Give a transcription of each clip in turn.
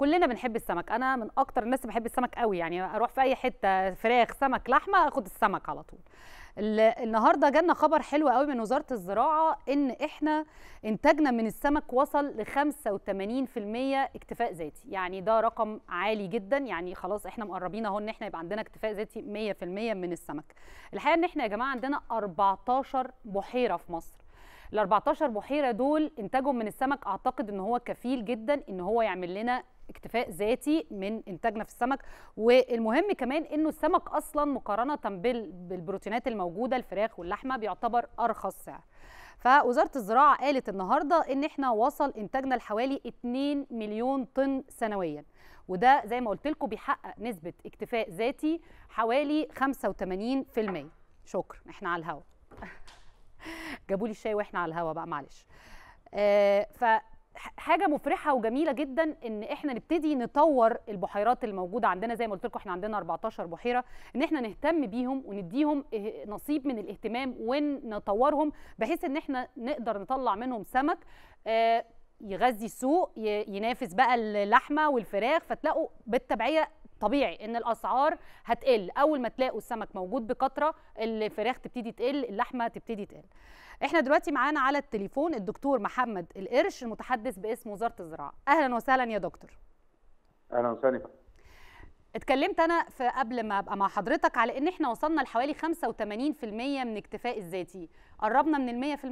كلنا بنحب السمك انا من اكتر الناس اللي بحب السمك قوي يعني اروح في اي حته فراخ سمك لحمه اخد السمك على طول ال- النهارده جالنا خبر حلو قوي من وزاره الزراعه ان احنا انتاجنا من السمك وصل ل 85% اكتفاء ذاتي يعني ده رقم عالي جدا يعني خلاص احنا مقربين اهو ان احنا يبقى عندنا اكتفاء ذاتي 100% من السمك الحقيقه ان احنا يا جماعه عندنا 14 بحيره في مصر ال 14 بحيره دول انتاجهم من السمك اعتقد ان هو كفيل جدا ان هو يعمل لنا اكتفاء ذاتي من انتاجنا في السمك والمهم كمان انه السمك اصلا مقارنه بال- بالبروتينات الموجوده الفراخ واللحمه بيعتبر ارخص سعر فوزاره الزراعه قالت النهارده ان احنا وصل انتاجنا لحوالي 2 مليون طن سنويا وده زي ما قلت لكم بيحقق نسبه اكتفاء ذاتي حوالي 85% شكرا احنا على الهوا جابوا لي الشاي واحنا على الهوا بقى معلش آه فحاجه مفرحه وجميله جدا ان احنا نبتدي نطور البحيرات الموجوده عندنا زي ما قلت لكم احنا عندنا 14 بحيره ان احنا نهتم بيهم ونديهم اه- نصيب من الاهتمام ونطورهم بحيث ان احنا نقدر نطلع منهم سمك آه يغذي السوق ي- ينافس بقى اللحمه والفراخ فتلاقوا بالتبعيه طبيعي ان الاسعار هتقل اول ما تلاقوا السمك موجود بكثره الفراخ تبتدي تقل اللحمه تبتدي تقل احنا دلوقتي معانا على التليفون الدكتور محمد القرش المتحدث باسم وزاره الزراعه اهلا وسهلا يا دكتور اهلا وسهلا اتكلمت انا في قبل ما ابقى مع حضرتك على ان احنا وصلنا لحوالي 85% من اكتفاء الذاتي قربنا من ال 100%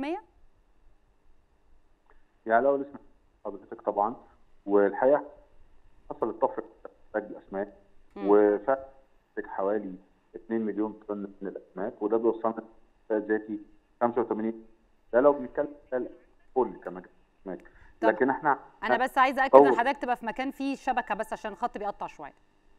يعني الاول اسم حضرتك طبعا والحقيقه حصلت طفره في انتاج الاسماك مم. وفات حوالي 2 مليون طن من الاسماك وده بيوصلنا لاكتفاء ذاتي 85 ده لو بنتكلم على كل كمجال اسماك طب لكن احنا انا بس عايزه اكد ان طول. حضرتك تبقى في مكان فيه شبكه بس عشان الخط بيقطع شويه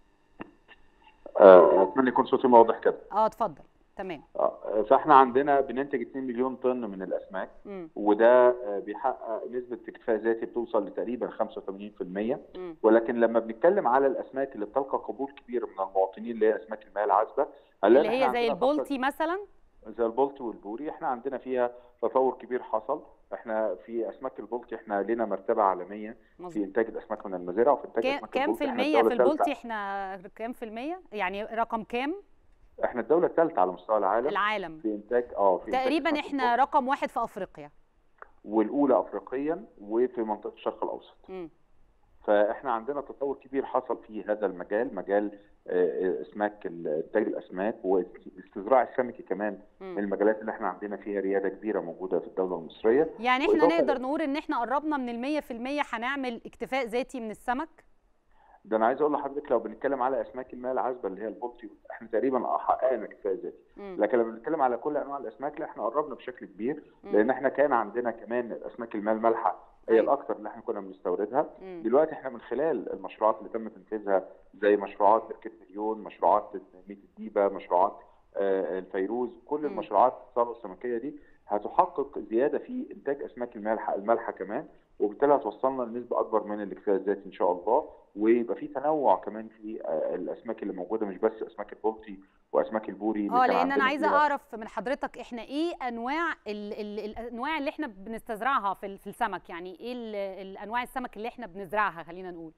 آه، اتمنى يكون صوتي واضح كده اه اتفضل تمام آه، فاحنا عندنا بننتج 2 مليون طن من الاسماك مم. وده آه، بيحقق نسبه اكتفاء ذاتي بتوصل لتقريبا 85% مم. ولكن لما بنتكلم على الاسماك اللي بتلقى قبول كبير من المواطنين اللي هي اسماك المياه العذبه اللي هي زي البولتي مثلا زي البلطي والبوري احنا عندنا فيها تطور كبير حصل احنا في اسماك البلطي احنا لنا مرتبه عالميه في مظبوط انتاج الاسماك من المزارع وفي انتاج كام اسماك كام في البلطي احنا المية في الدولة البولتي الثالثة احنا كام في المية يعني رقم كام احنا الدوله الثالثه على مستوى العالم العالم في انتاج اه في إنتاج تقريبا أسماك احنا البلطي. رقم واحد في افريقيا والاولى افريقيا وفي منطقه الشرق الاوسط مم. فاحنا عندنا تطور كبير حصل في هذا المجال مجال آه، اسماك انتاج الاسماك واستزراع السمكي كمان مم. من المجالات اللي احنا عندنا فيها رياده كبيره موجوده في الدوله المصريه يعني احنا وإضافة نقدر نقول ان احنا قربنا من المية في المية هنعمل اكتفاء ذاتي من السمك ده انا عايز اقول لحضرتك لو بنتكلم على اسماك المياه العذبه اللي هي البلطي احنا تقريبا حققنا اكتفاء ذاتي مم. لكن لما بنتكلم على كل انواع الاسماك لا احنا قربنا بشكل كبير مم. لان احنا كان عندنا كمان الاسماك المياه المالحه هي أيوة. الاكثر اللي احنا كنا بنستوردها مم. دلوقتي احنا من خلال المشروعات اللي تم تنفيذها زي مشروعات بركه مليون مشروعات ميت الديبه مشروعات آه، الفيروز كل مم. المشروعات الثروه السمكيه دي هتحقق زياده في انتاج اسماك المالحه المالحه كمان وبالتالي هتوصلنا لنسبه اكبر من الاكتفاء الذاتي ان شاء الله ويبقى في تنوع كمان في آه، الاسماك اللي موجوده مش بس اسماك البلطي واسماك البوري اللي اه كان لان انا عندنا عايزه فيها- اعرف من حضرتك احنا ايه انواع ال ال الانواع اللي احنا بنستزرعها في ال- في السمك يعني ايه ال- الانواع السمك اللي احنا بنزرعها خلينا نقول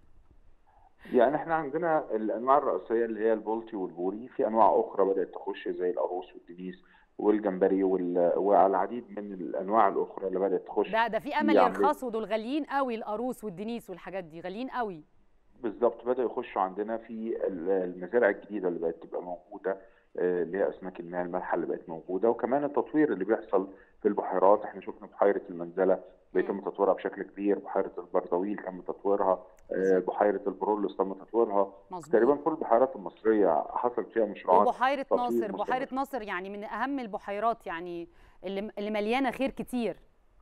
يعني احنا عندنا الانواع الرئيسيه اللي هي البلطي والبوري في انواع اخرى بدات تخش زي القاروص والدنيس والجمبري وال... والعديد من الانواع الاخرى اللي بدات تخش ده ده في امل يعني- يرخصوا دول غاليين قوي القاروص والدنيس والحاجات دي غاليين قوي بالظبط بدأوا يخشوا عندنا في ال- المزارع الجديدة اللي بقت تبقى موجودة آه، اللي هي أسماك المياه المالحة اللي بقت موجودة وكمان التطوير اللي بيحصل في البحيرات احنا شفنا بحيرة المنزلة بيتم تطويرها بشكل كبير بحيرة البردويل تم تطويرها آه، بحيرة البرولوس تم تطويرها تقريبا مظبوط كل البحيرات المصرية حصل فيها مشروعات وبحيره تطوير ناصر مستمر. بحيره ناصر يعني من اهم البحيرات يعني اللي اللي مليانه خير كتير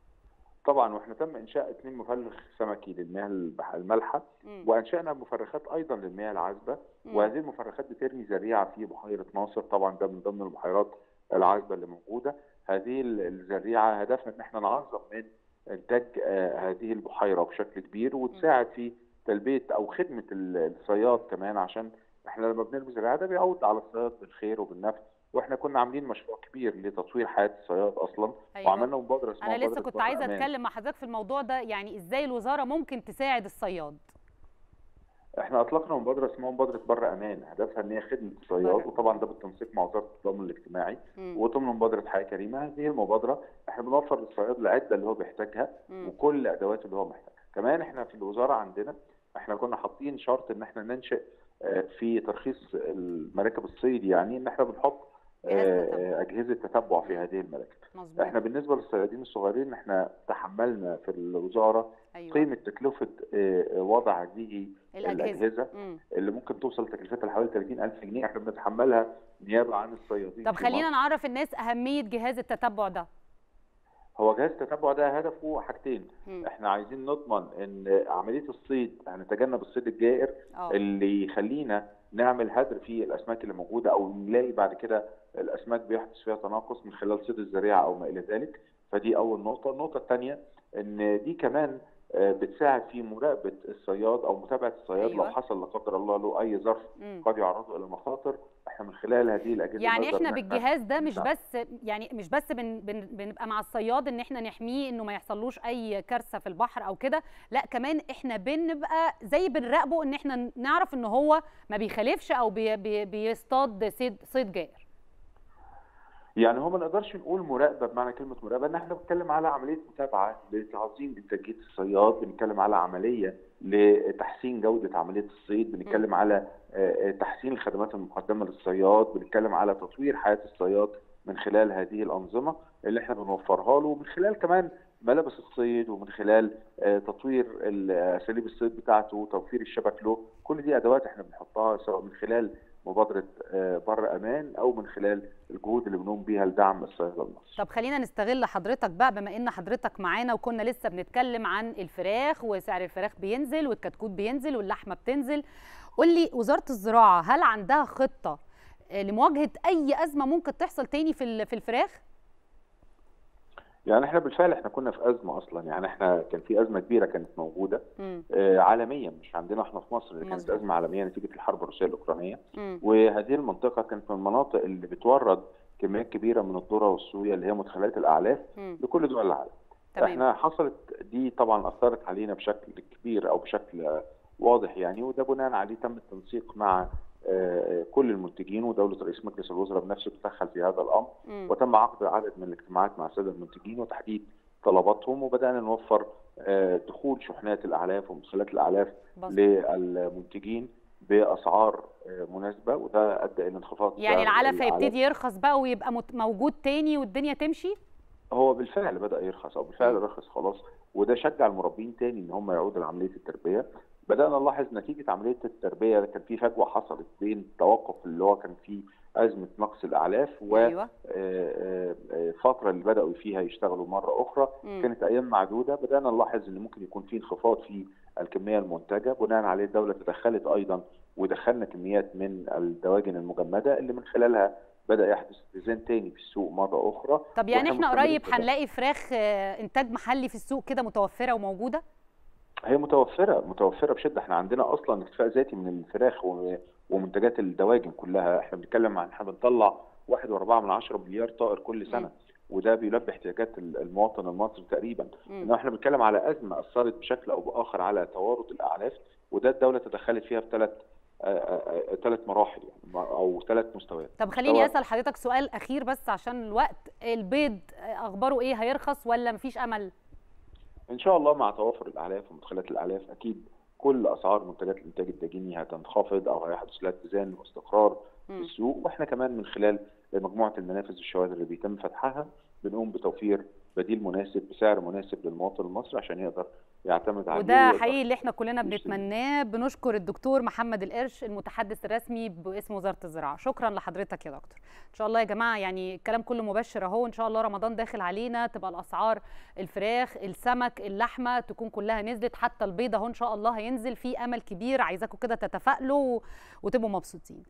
طبعا واحنا تم انشاء اثنين مفرخ سمكي للمياه البح- المالحه مم. وانشانا مفرخات ايضا للمياه العذبه مم. وهذه المفرخات بترمي ذريعه في بحيره ناصر طبعا ده من ضمن البحيرات العذبه اللي موجوده هذه ال- الذريعه هدفنا ان احنا نعظم من انتاج آه، هذه البحيره بشكل كبير وتساعد في تلبيه او خدمه ال- الصياد كمان عشان احنا لما بنرمي ذريعه ده بيعود على الصياد بالخير وبالنفع واحنا كنا عاملين مشروع كبير لتطوير حياه الصياد اصلا أيوة. وعملنا مبادره اسمها انا لسه مبادرة كنت بر عايزه أمان. اتكلم مع حضرتك في الموضوع ده يعني ازاي الوزاره ممكن تساعد الصياد احنا اطلقنا مبادره اسمها مبادره بر امان هدفها ان هي خدمه الصياد بر- وطبعا ده بالتنسيق مع وزاره التضامن الاجتماعي مم. وضمن مبادره حياه كريمه هذه المبادره احنا بنوفر للصياد العده اللي هو بيحتاجها مم. وكل الادوات اللي هو محتاجها كمان احنا في الوزاره عندنا احنا كنا حاطين شرط ان احنا ننشئ آه، في ترخيص المراكب الصيد يعني ان احنا بنحط جهاز آه، تتبع. آه، اجهزه تتبع في هذه المراكب مظبوط احنا بالنسبه للصيادين الصغيرين احنا تحملنا في الوزاره ايوه قيمه تكلفه آه، آه، وضع هذه الاجهزه الاجهزه مم. اللي ممكن توصل تكلفتها لحوالي 30000 جنيه احنا بنتحملها نيابه عن الصيادين طب في خلينا مصر. نعرف الناس اهميه جهاز التتبع ده هو جهاز التتبع ده هدفه حاجتين مم. احنا عايزين نضمن ان عمليه الصيد هنتجنب الصيد الجائر اه اللي يخلينا نعمل هدر في الاسماك اللي موجوده او نلاقي بعد كده الاسماك بيحدث فيها تناقص من خلال صيد الذريعه او ما الى ذلك فدي اول نقطه النقطه الثانيه ان دي كمان آه، بتساعد في مراقبه الصياد او متابعه الصياد أيوة. لو حصل لا قدر الله له اي ظرف مم. قد يعرضه الى مخاطر احنا من خلال هذه الاجهزه يعني نقدر احنا إن بالجهاز ده مش نساعد. بس يعني مش بس بن بن بنبقى مع الصياد ان احنا نحميه انه ما يحصلوش اي كارثه في البحر او كده لا كمان احنا بنبقى زي بنراقبه ان احنا نعرف ان هو ما بيخالفش او بي بي بيصطاد صيد صيد جائر يعني هو ما نقدرش نقول مراقبه بمعنى كلمه مراقبه ان احنا بنتكلم على عمليه متابعه لتعظيم انتاجيه الصياد بنتكلم على عمليه لتحسين جوده عمليه الصيد بنتكلم على آه، آه، تحسين الخدمات المقدمه للصياد بنتكلم على تطوير حياه الصياد من خلال هذه الانظمه اللي احنا بنوفرها له ومن خلال كمان ملابس الصيد ومن خلال آه، تطوير ال- اساليب الصيد بتاعته وتوفير الشبك له كل دي ادوات احنا بنحطها سواء من خلال مبادره آه، بر امان او من خلال الجهود اللي بنقوم بيها لدعم الصيادله المصري طب خلينا نستغل حضرتك بقى بما ان حضرتك معانا وكنا لسه بنتكلم عن الفراخ وسعر الفراخ بينزل والكتكوت بينزل واللحمه بتنزل قول لي وزاره الزراعه هل عندها خطه آه، لمواجهه اي ازمه ممكن تحصل تاني في ال- في الفراخ يعني احنا بالفعل احنا كنا في ازمه اصلا يعني احنا كان في ازمه كبيره كانت موجوده مم. آه، عالميا مش عندنا احنا في مصر اللي كانت مظبوط. ازمه عالميه نتيجه الحرب الروسيه الاوكرانيه مم. وهذه المنطقه كانت من المناطق اللي بتورد كميات كبيره من الذره والصويا اللي هي مدخلات الاعلاف مم. لكل دول العالم تمام احنا حصلت دي طبعا اثرت علينا بشكل كبير او بشكل آه، واضح يعني وده بناء عليه تم التنسيق مع آه، كل المنتجين ودوله رئيس مجلس الوزراء بنفسه تدخل في هذا الامر مم. وتم عقد عدد من الاجتماعات مع الساده المنتجين وتحديد طلباتهم وبدانا نوفر آه، دخول شحنات الاعلاف ومدخلات الاعلاف بسيط. للمنتجين باسعار آه، مناسبه وده ادى الى انخفاض يعني سعر العلف هيبتدي يرخص بقى ويبقى مت- موجود تاني والدنيا تمشي هو بالفعل بدا يرخص او بالفعل مم. رخص خلاص وده شجع المربين تاني ان هم يعودوا لعمليه التربيه بدانا نلاحظ نتيجه عمليه التربيه كان في فجوه حصلت بين التوقف اللي هو كان فيه ازمه نقص الاعلاف ايوه والفتره اللي بداوا فيها يشتغلوا مره اخرى مم. كانت ايام معدوده بدانا نلاحظ ان ممكن يكون في انخفاض في الكميه المنتجه بناء عليه الدوله تدخلت ايضا ودخلنا كميات من الدواجن المجمده اللي من خلالها بدا يحدث اتزان تاني في السوق مره اخرى طب يعني وإحنا احنا مستمرين قريب في ده. هنلاقي فراخ آه، انتاج محلي في السوق كده متوفره وموجوده هي متوفره متوفره بشده احنا عندنا اصلا اكتفاء ذاتي من الفراخ و- ومنتجات الدواجن كلها احنا بنتكلم عن احنا بنطلع 1.4 من 10 مليار طائر كل سنه مم. وده بيلبي احتياجات ال- المواطن المصري تقريبا مم. انما احنا بنتكلم على ازمه اثرت بشكل او باخر على توارد الاعلاف وده الدوله تدخلت فيها في ثلاث ثلاث مراحل يعني او ثلاث مستويات طب خليني مستوى- اسال حضرتك سؤال اخير بس عشان الوقت البيض آه، اخباره ايه هيرخص ولا مفيش امل ان شاء الله مع توافر الاعلاف ومدخلات الاعلاف اكيد كل اسعار منتجات الانتاج الداجيني هتنخفض او هيحدث لها اتزان واستقرار في مم. السوق واحنا كمان من خلال مجموعه المنافذ الشواذ اللي بيتم فتحها بنقوم بتوفير بديل مناسب بسعر مناسب للمواطن المصري عشان يقدر يعتمد عليه وده ويقدر حقيقي اللي احنا كلنا يشتري. بنتمناه بنشكر الدكتور محمد القرش المتحدث الرسمي باسم وزاره الزراعه شكرا لحضرتك يا دكتور ان شاء الله يا جماعه يعني الكلام كله مبشر اهو ان شاء الله رمضان داخل علينا تبقى الاسعار الفراخ السمك اللحمه تكون كلها نزلت حتى البيض اهو ان شاء الله هينزل في امل كبير عايزاكم كده تتفائلوا وتبقوا مبسوطين